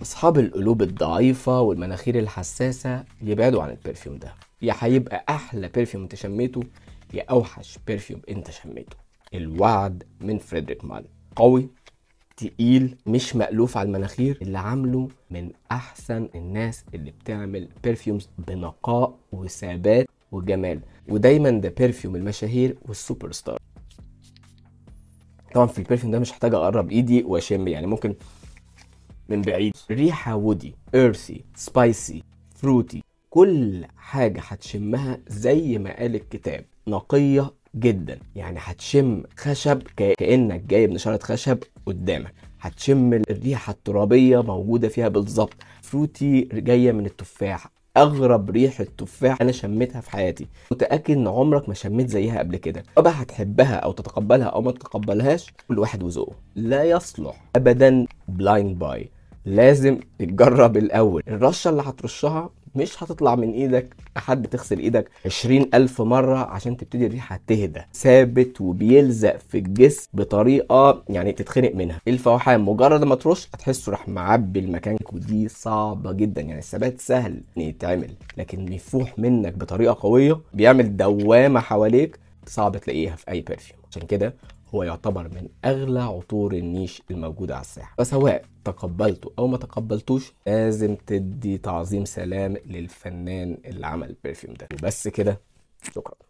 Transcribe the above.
اصحاب القلوب الضعيفه والمناخير الحساسه يبعدوا عن البرفيوم ده يا هيبقى احلى برفيوم انت شميته يا اوحش برفيوم انت شميته الوعد من فريدريك مان قوي تقيل مش مألوف على المناخير اللي عامله من احسن الناس اللي بتعمل برفيومز بنقاء وثبات وجمال ودايما ده برفيوم المشاهير والسوبر ستار طبعا في البرفيوم ده مش هحتاج اقرب ايدي واشم يعني ممكن من بعيد ريحه وودي ايرثي سبايسي فروتي كل حاجه هتشمها زي ما قال الكتاب نقيه جدا يعني هتشم خشب كانك جايب نشاره خشب قدامك هتشم الريحه الترابيه موجوده فيها بالظبط فروتي جايه من التفاح اغرب ريحه تفاح انا شميتها في حياتي متاكد ان عمرك ما شميت زيها قبل كده طبعا هتحبها او تتقبلها او ما تتقبلهاش كل واحد وذوقه لا يصلح ابدا بلايند باي لازم تجرب الاول الرشه اللي هترشها مش هتطلع من ايدك لحد تغسل ايدك عشرين الف مرة عشان تبتدي الريحة تهدى ثابت وبيلزق في الجسم بطريقة يعني تتخنق منها الفواحان مجرد ما ترش هتحسه راح معبي المكان ودي صعبة جدا يعني الثبات سهل ان يتعمل لكن يفوح منك بطريقة قوية بيعمل دوامة حواليك صعب تلاقيها في اي برفيوم عشان كده هو يعتبر من اغلى عطور النيش الموجوده على الساحه فسواء تقبلته او ما تقبلتوش لازم تدي تعظيم سلام للفنان اللي عمل البرفيوم ده بس كده شكرا